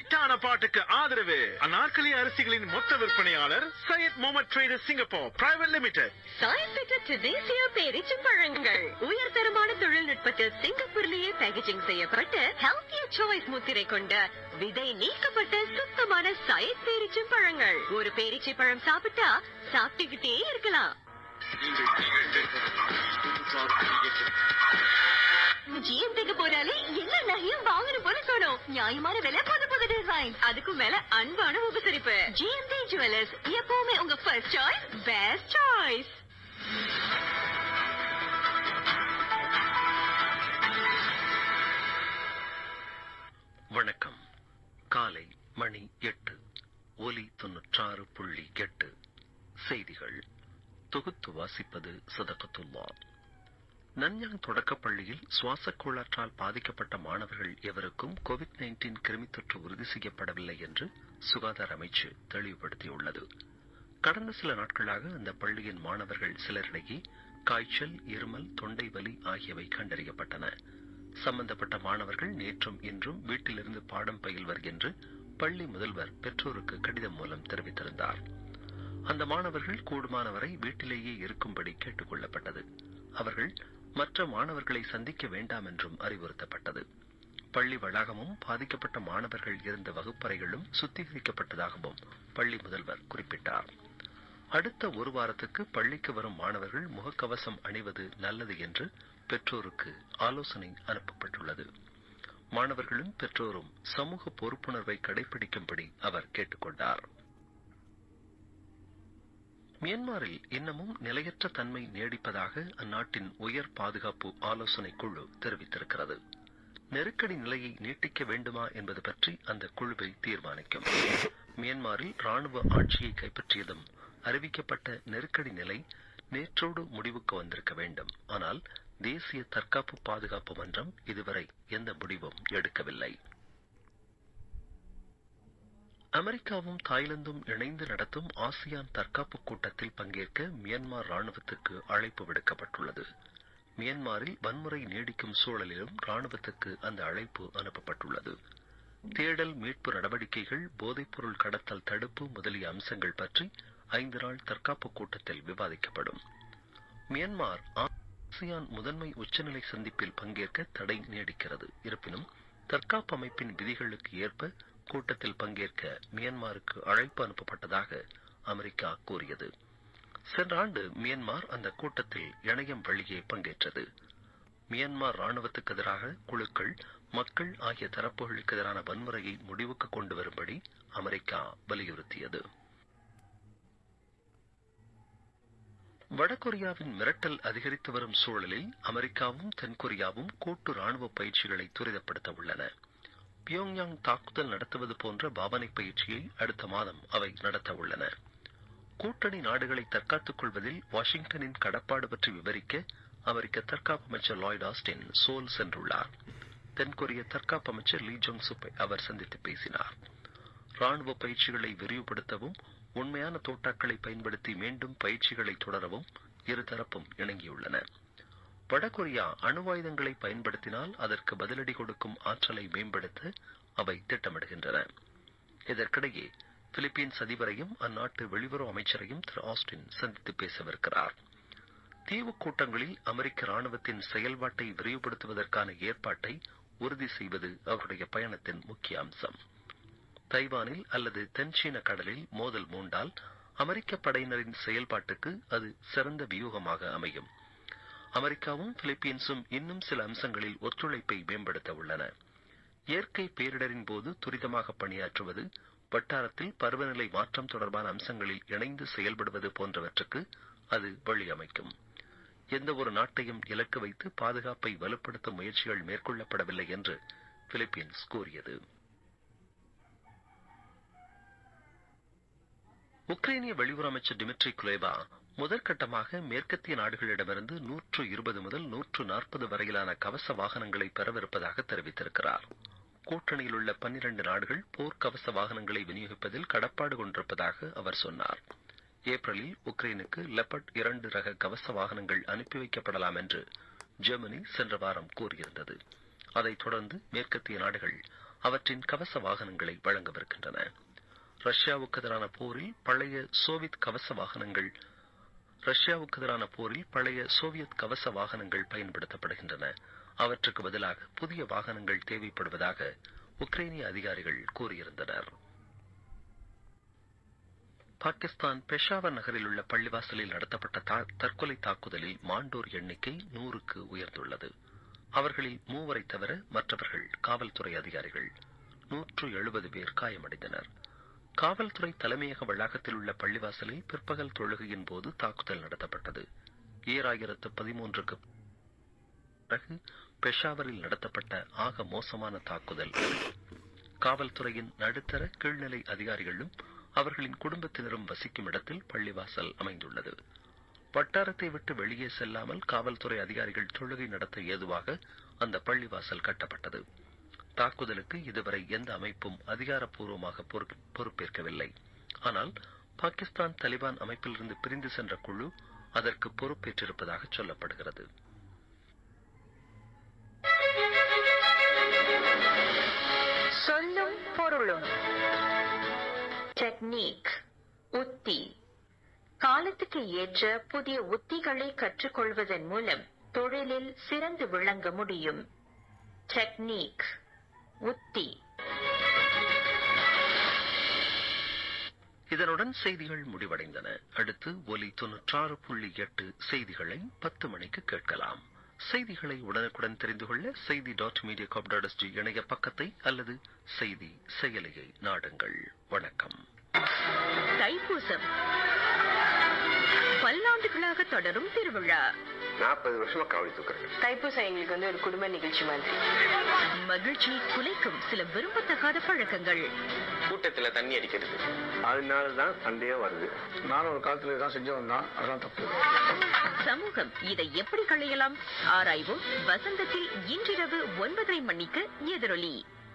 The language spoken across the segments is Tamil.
ஹிட்டான பாட்டுக்கு ஆதரவு அனார்கலி அரிசிகளின் மொத்த விற்பனையாளர் Syed Mohamed traders Singapore private limited சாயம் பெற்ற தேசிய பேரிச்சு பழங்கள் உயர்தரமான தொழில்நுட்பத்தில் சிங்கப்பூர்லேயே பேக்கேஜிங் செய்யப்பட்டு ஹெல்த்தியர் சாய்ஸ் முத்திரை கொண்ட விதை நீக்கப்பட்ட சுத்தமான சயத் பேரிச்சு பழங்கள் ஒரு பேரிச்சை பழம் சாப்பிட்டா சாப்பிட்டுக்கிட்டே இருக்கலாம் ஜிஎம்டிக்கு போனாலே எல்லா நகையும் வாங்கணும் போல தோணும் நியாயமான விலை புது புது டிசைன் அதுக்கும் மேல அன்பான உபசரிப்பு ஜிஎம்டி ஜுவல்லர்ஸ் எப்பவுமே உங்க ஃபர்ஸ்ட் சாய்ஸ் பெஸ்ட் சாய்ஸ் வணக்கம் காலை மணி எட்டு ஒலி தொன்னூற்றாறு புள்ளி எட்டு செய்திகள் தொகுத்து வாசிப்பது சதகத்துல்லா நன்யாங் தொடக்கப் பள்ளியில் சுவாசக் கோளாற்றால் பாதிக்கப்பட்ட மாணவர்கள் எவருக்கும் கோவிட் நைன்டீன் கிருமித் தொற்று உறுதி செய்யப்படவில்லை என்று சுகாதார அமைச்சு தெளிவுபடுத்தியுள்ளது கடந்த சில நாட்களாக அந்த பள்ளியின் மாணவர்கள் சிலரிடையே காய்ச்சல் இருமல் தொண்டை வலி ஆகியவை கண்டறியப்பட்டன சம்பந்தப்பட்ட மாணவர்கள் நேற்றும் இன்றும் வீட்டிலிருந்து பாடம் பயில்வர் என்று பள்ளி முதல்வர் பெற்றோருக்கு கடிதம் மூலம் தெரிவித்திருந்தார் அந்த மாணவர்கள் கூடுமானவரை வீட்டிலேயே இருக்கும்படி கேட்டுக் கொள்ளப்பட்டது அவர்கள் மற்ற மாணவர்களை சந்திக்க வேண்டாம் என்றும் அறிவுறுத்தப்பட்டது பள்ளி வளாகமும் பாதிக்கப்பட்ட மாணவர்கள் இருந்த வகுப்பறைகளும் சுத்திகரிக்கப்பட்டதாகவும் பள்ளி முதல்வர் குறிப்பிட்டார் அடுத்த ஒரு வாரத்துக்கு பள்ளிக்கு வரும் மாணவர்கள் முகக்கவசம் அணிவது நல்லது என்று பெற்றோருக்கு ஆலோசனை அனுப்பப்பட்டுள்ளது மாணவர்களும் பெற்றோரும் சமூக பொறுப்புணர்வை கடைபிடிக்கும்படி அவர் கேட்டுக்கொண்டார் மியான்மரில் இன்னமும் நிலையற்ற தன்மை நீடிப்பதாக அந்நாட்டின் உயர் பாதுகாப்பு ஆலோசனை குழு தெரிவித்திருக்கிறது நெருக்கடி நிலையை நீட்டிக்க வேண்டுமா என்பது பற்றி அந்த குழுவை தீர்மானிக்கும் மியான்மரில் ராணுவ ஆட்சியை கைப்பற்றியதும் அறிவிக்கப்பட்ட நெருக்கடி நிலை நேற்றோடு முடிவுக்கு வந்திருக்க வேண்டும் ஆனால் தேசிய தற்காப்பு பாதுகாப்பு மன்றம் இதுவரை எந்த முடிவும் எடுக்கவில்லை அமெரிக்காவும் தாய்லாந்தும் இணைந்து நடத்தும் ஆசியான் தற்காப்பு கூட்டத்தில் பங்கேற்க மியான்மர் ராணுவத்துக்கு அழைப்பு விடுக்கப்பட்டுள்ளது மியான்மரில் வன்முறை நீடிக்கும் சூழலிலும் ராணுவத்துக்கு அந்த அழைப்பு அனுப்பப்பட்டுள்ளது தேடல் மீட்பு நடவடிக்கைகள் போதைப்பொருள் கடத்தல் தடுப்பு முதலிய அம்சங்கள் பற்றி ஐந்து நாள் தற்காப்பு கூட்டத்தில் விவாதிக்கப்படும் மியான்மர் ஆசியான் முதன்மை உச்சநிலை சந்திப்பில் பங்கேற்க தடை நீடிக்கிறது இருப்பினும் தற்காப்பு அமைப்பின் விதிகளுக்கு ஏற்ப கூட்டத்தில் பங்கேற்க மியான்மருக்கு அழைப்பு அனுப்பப்பட்டதாக அமெரிக்கா கூறியது சென்ற ஆண்டு மியான்மர் அந்த கூட்டத்தில் இணையம் வழியே பங்கேற்றது மியான்மர் ராணுவத்துக்கு எதிராக குழுக்கள் மக்கள் ஆகிய தரப்புகளுக்கு எதிரான வன்முறையை முடிவுக்கு கொண்டு வரும்படி அமெரிக்கா வலியுறுத்தியது வடகொரியாவின் மிரட்டல் அதிகரித்து வரும் சூழலில் அமெரிக்காவும் தென்கொரியாவும் கூட்டு ராணுவ பயிற்சிகளை துரிதப்படுத்த உள்ளன பியோங்யாங் தாக்குதல் நடத்துவது போன்ற பாவனை பயிற்சியை அடுத்த மாதம் அவை நடத்த உள்ளன கூட்டணி நாடுகளை தற்காத்துக் கொள்வதில் வாஷிங்டனின் கடப்பாடு பற்றி விவரிக்க அமெரிக்க தற்காப்பு அமைச்சர் லாய்ட் ஆஸ்டின் சோல் சென்றுள்ளார் தென்கொரிய தற்காப்பு அமைச்சர் லீ ஜோங் சுப்பை அவர் சந்தித்து பேசினார் ராணுவ பயிற்சிகளை விரிவுபடுத்தவும் உண்மையான தோட்டாக்களை பயன்படுத்தி மீண்டும் பயிற்சிகளை தொடரவும் இருதரப்பும் இணங்கியுள்ளன வடகொரியா அணுவாயுதங்களை பயன்படுத்தினால் அதற்கு பதிலடி கொடுக்கும் ஆற்றலை மேம்படுத்த அவை திட்டமிடுகின்றன இதற்கிடையே பிலிப்பீன்ஸ் அதிபரையும் அந்நாட்டு வெளியுறவு அமைச்சரையும் திரு ஆஸ்டின் சந்தித்து பேசவிருக்கிறார் தீவு கூட்டங்களில் அமெரிக்க ராணுவத்தின் செயல்பாட்டை விரிவுபடுத்துவதற்கான ஏற்பாட்டை உறுதி செய்வது அவருடைய பயணத்தின் முக்கிய அம்சம் தைவானில் அல்லது தென்சீன கடலில் மோதல் மூண்டால் அமெரிக்க படையினரின் செயல்பாட்டுக்கு அது சிறந்த வியூகமாக அமையும் அமெரிக்காவும் பிலிப்பீன்ஸும் இன்னும் சில அம்சங்களில் ஒத்துழைப்பை மேம்படுத்த உள்ளன இயற்கை பேரிடரின் போது துரிதமாக பணியாற்றுவது வட்டாரத்தில் பருவநிலை மாற்றம் தொடர்பான அம்சங்களில் இணைந்து செயல்படுவது போன்றவற்றுக்கு அது வழியமைக்கும் எந்த ஒரு நாட்டையும் இலக்கு வைத்து பாதுகாப்பை வலுப்படுத்தும் முயற்சிகள் மேற்கொள்ளப்படவில்லை என்று பிலிப்பீன்ஸ் கூறியது உக்ரைனிய வெளியுறவு அமைச்சர் டிமிட்ரி குலேபா முதற்கட்டமாக மேற்கத்திய நாடுகளிடமிருந்து நூற்று இருபது முதல் நூற்று நாற்பது வரையிலான கவச வாகனங்களை பெறவிருப்பதாக தெரிவித்திருக்கிறார் கூட்டணியில் உள்ள பன்னிரண்டு நாடுகள் போர் கவச வாகனங்களை விநியோகிப்பதில் கடப்பாடு கொண்டிருப்பதாக அவர் சொன்னார் ஏப்ரலில் உக்ரைனுக்கு லெப்பர்ட் இரண்டு ரக கவச வாகனங்கள் அனுப்பி வைக்கப்படலாம் என்று ஜெர்மனி சென்ற வாரம் கூறியிருந்தது அதைத் தொடர்ந்து மேற்கத்திய நாடுகள் அவற்றின் கவச வாகனங்களை வழங்கவிருக்கின்றன ரஷ்யாவுக்கு எதிரான போரில் பழைய சோவியத் கவச வாகனங்கள் ரஷ்யாவுக்கு எதிரான போரில் பழைய சோவியத் கவச வாகனங்கள் பயன்படுத்தப்படுகின்றன அவற்றுக்கு பதிலாக புதிய வாகனங்கள் தேவைப்படுவதாக உக்ரைனிய அதிகாரிகள் கூறியிருந்தனர் பாகிஸ்தான் பெஷாவர் நகரில் உள்ள பள்ளிவாசலில் நடத்தப்பட்ட தா- தற்கொலை தாக்குதலில் மாண்டோர் எண்ணிக்கை நூறுக்கு உயர்ந்துள்ளது அவர்களில் மூவரை தவிர மற்றவர்கள் காவல்துறை அதிகாரிகள் நூற்று எழுபது பேர் காயமடைந்தனர் காவல்துறை தலைமையக வளாகத்தில் உள்ள பள்ளிவாசலில் பிற்பகல் தொழுகையின் போது தாக்குதல் நடத்தப்பட்டது ஈராயிரத்து பதிமூன்றுக்கு பிறகு பெஷாவரில் நடத்தப்பட்ட ஆக மோசமான தாக்குதல் அது. காவல்துறையின் நடுத்தர கீழ்நிலை அதிகாரிகளும் அவர்களின் குடும்பத்தினரும் வசிக்கும் இடத்தில் பள்ளிவாசல் அமைந்துள்ளது வட்டாரத்தை விட்டு வெளியே செல்லாமல் காவல்துறை அதிகாரிகள் தொழுகை நடத்த ஏதுவாக அந்த பள்ளிவாசல் கட்டப்பட்டது தாக்குதலுக்கு இதுவரை எந்த அமைப்பும் அதிகாரப்பூர்வமாக பொறுப்- பொறுப்பேற்கவில்லை ஆனால் பாகிஸ்தான் தலிபான் அமைப்பிலிருந்து பிரிந்து சென்ற குழு அதற்கு பொறுப்பேற்றிருப்பதாக சொல்லப்படுகிறது சொல்லும் பொருளும் டெக்னிக் உத்தி காலத்துக்கு ஏற்ற புதிய உத்திகளை கற்றுக்கொள்வதன் மூலம் தொழிலில் சிறந்து விளங்க முடியும் டெக்னிக் உத்தி இதனுடன் செய்திகள் முடிவடைந்தன அடுத்து ஒலி தொன்னூற்றாறு புள்ளி எட்டு செய்திகளை பத்து மணிக்கு கேட்கலாம் செய்திகளை உடனுக்குடன் தெரிந்து கொள்ள Seithi dot media dot SG இணைய பக்கத்தை அல்லது செய்தி செயலியை நாடுங்கள் வணக்கம் தைப்பூசம் பல்லாண்டுகளாக தொடரும் திருவிழா நாற்பது வருஷமா காவடி தூக்குறேன் தைப்பூசம் எங்களுக்கு வந்து ஒரு குடும்ப நிகழ்ச்சி மாதிரி மகிழ்ச்சியை குலைக்கும் சில விரும்பத்தகாத பழக்கங்கள் கூட்டத்துல தண்ணி அடிக்கிறது அதனால தான் சண்டையே வருது நானும் ஒரு காலத்துல இதான் செஞ்சு வந்தான் அதான் தப்பு சமூகம் இதை எப்படி களையலாம் ஆராய்வோம் வசந்தத்தில் இன்றிரவு ஒன்பதரை மணிக்கு எதிரொலி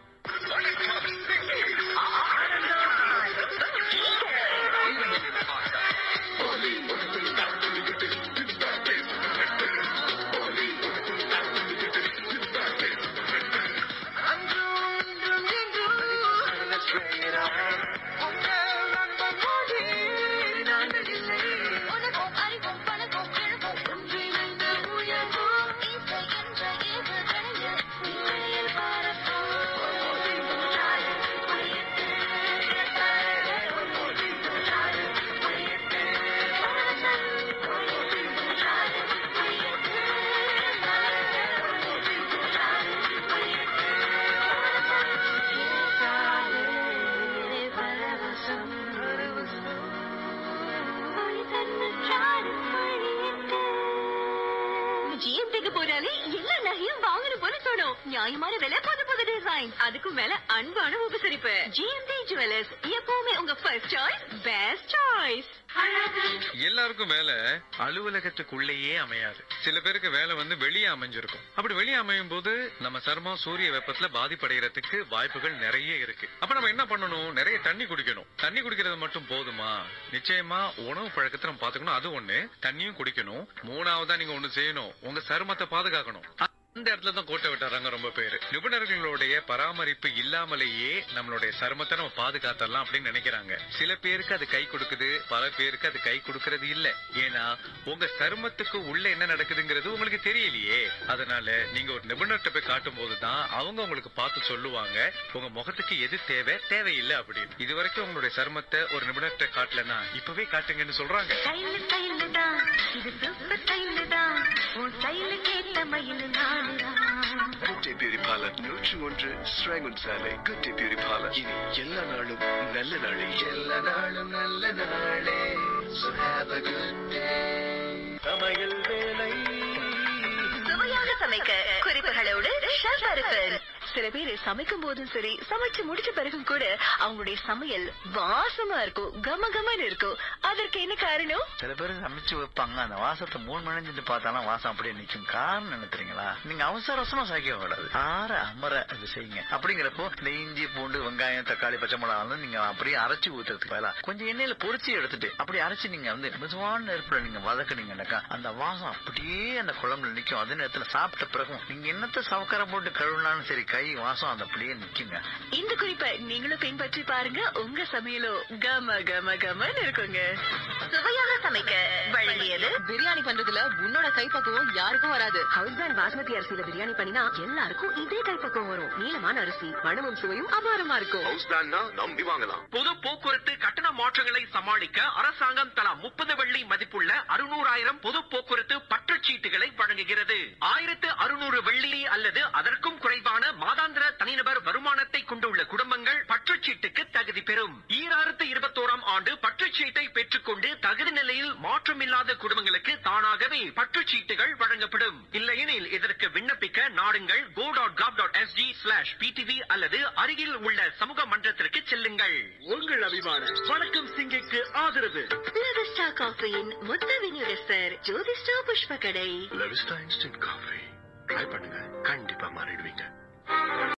ஜிஎம்டிக்கு போனாலே எல்லா நகையும் வாங்கணும் போல தோணும் நியாயமான விலை புது புது டிசைன் அதுக்கும் மேல அன்பான உபசரிப்பு ஜிஎம்டி ஜுவல்லர்ஸ் எப்பவுமே உங்க ஃபர்ஸ்ட் சாய்ஸ் பெஸ்ட் சாய்ஸ் எல்லாருக்கும் வேலை அலுவலகத்துக்குள்ளேயே அமையாது சில பேருக்கு வேலை வந்து வெளியே அமைஞ்சிருக்கும் அப்படி வெளியே அமையும் போது நம்ம சருமம் சூரிய வெப்பத்துல பாதிப்படைகிறதுக்கு வாய்ப்புகள் நிறைய இருக்கு அப்ப நம்ம என்ன பண்ணணும் நிறைய தண்ணி குடிக்கணும் தண்ணி குடிக்கிறது மட்டும் போதுமா நிச்சயமா உணவு பழக்கத்தை நம்ம பாத்துக்கணும் அது ஒண்ணு தண்ணியும் குடிக்கணும் மூணாவதா நீங்க ஒண்ணு செய்யணும் உங்க சருமத்தை பாதுகாக்கணும் அந்த இடத்துல தான் கோட்டை விட்டுறாங்க ரொம்ப பேரு நிபுணர்களுடைய பராமரிப்பு இல்லாமலேயே நம்மளுடைய சருமத்தை நம்ம பாதுகாத்தரலாம் அப்படின்னு நினைக்கிறாங்க சில பேருக்கு அது கை கொடுக்குது பல பேருக்கு அது கை கொடுக்கறது இல்ல ஏன்னா உங்க சருமத்துக்கு உள்ள என்ன நடக்குதுங்கிறது உங்களுக்கு தெரியலையே அதனால நீங்க ஒரு நிபுணர்கிட்ட போய் காட்டும் போதுதான் அவங்க உங்களுக்கு பார்த்து சொல்லுவாங்க உங்க முகத்துக்கு எது தேவை தேவையில்லை அப்படின்னு இது வரைக்கும் உங்களுடைய சருமத்தை ஒரு நிபுணர்கிட்ட காட்டலன்னா இப்பவே காட்டுங்கன்னு சொல்றாங்க ஸ்டைல் ஸ்டைல் தான் இது சூப்பர் ஸ்டைல் தான் உன் ஸ்டைல் கேட்ட மயில் நானுதான் குட் டே பியூரி பார்லர் நூற்று ஒன்று ஸ்ராங்குன் சாலை குட் டே பியூரி பார்லர் இனி எல்லா நாளும் நல்ல நாளே எல்லா நாளும் நல்ல நாளே So have a good day. சமையல் வேலை சுவையாக சமைக்க குறிப்புகளோடு ஷெஃப் அருப்பன் சில பேர் சமைக்கும் போதும் சரி சமைச்சு முடிச்ச பிறகும் கூட அவங்களுடைய சமையல் வாசமா இருக்கும் கம கமன்னு இருக்கும் அதற்கு என்ன காரணம் சில பேர் சமைச்சு வைப்பாங்க அந்த வாசத்தை மூணு மணி நின்று பார்த்தாலும் வாசம் அப்படியே நிக்கும் காரணம் என்ன தெரியுங்களா நீங்க அவசர அவசரமா சமைக்க கூடாது ஆற அமர அது செய்யுங்க அப்படிங்கிறப்போ இந்த இஞ்சி பூண்டு வெங்காயம் தக்காளி பச்சை மிளகா நீங்க அப்படியே அரைச்சு ஊத்துறதுக்கு பதிலா கொஞ்சம் எண்ணெயில பொரிச்சு எடுத்துட்டு அப்படி அரைச்சு நீங்க வந்து மெதுவான நெருப்புல நீங்க வதக்குனீங்கன்னாக்கா அந்த வாசம் அப்படியே அந்த குழம்புல நிக்கும் அதே நேரத்துல சாப்பிட்ட பிறகும் நீங்க என்னத்த சவக்கரை போட்டு கழுவினாலும் சரி கை கை வாசம் அந்த அப்படியே நிக்குங்க இந்த குறிப்பை நீங்களும் பின்பற்றி பாருங்க உங்க சமையலோ கம கம கமன்னு இருக்குங்க சுவையாக சமைக்க வழங்கியது பிரியாணி பண்றதுல உன்னோட கைப்பக்குவம் யாருக்கும் வராது ஹவுஸ் பிராண்ட் பாஸ்மதி அரிசியில பிரியாணி பண்ணினா எல்லாருக்கும் இதே கைப்பக்குவம் வரும் நீளமான அரிசி மணமும் சுவையும் அபாரமா இருக்கும் ஹவுஸ் பிராண்ட்னா நம்பி வாங்கலாம் பொது போக்குவரத்து கட்டண மாற்றங்களை சமாளிக்க அரசாங்கம் தலா முப்பது வெள்ளி மதிப்புள்ள அறுநூறாயிரம் பொது போக்குவரத்து பற்றுச்சீட்டுகளை வழங்குகிறது ஆயிரத்து அறுநூறு வெள்ளி அல்லது அதற்கும் குறைவான மாதாந்திர தனிநபர் வருமானத்தை கொண்டுள்ள குடும்பங்கள் பற்றுச்சீட்டுக்கு தகுதி பெறும் ஈராயிரத்து இருபத்தோராம் ஆண்டு பற்றுச்சீட்டை பெற்றுக்கொண்டு தகுதி நிலையில் மாற்றமில்லாத குடும்பங்களுக்கு தானாகவே பற்றுச்சீட்டுகள் வழங்கப்படும் இல்லையெனில் இதற்கு விண்ணப்பிக்க நாடுங்கள் go dot gov dot SG slash PDV அல்லது அருகில் உள்ள சமூக மன்றத்திற்கு செல்லுங்கள் உங்கள் அபிமான வணக்கம் சிங்கிக்கு ஆதரவு லவிஸ்டா காஃபியின் மொத்த விநியோகஸ்தர் ஜோதிஸ்டா புஷ்ப கடை லெவிஸ்டா இன்ஸ்டன்ட் காஃபி ட்ரை பண்ணுங்க கண்டிப்பா மாறிடுவீங்க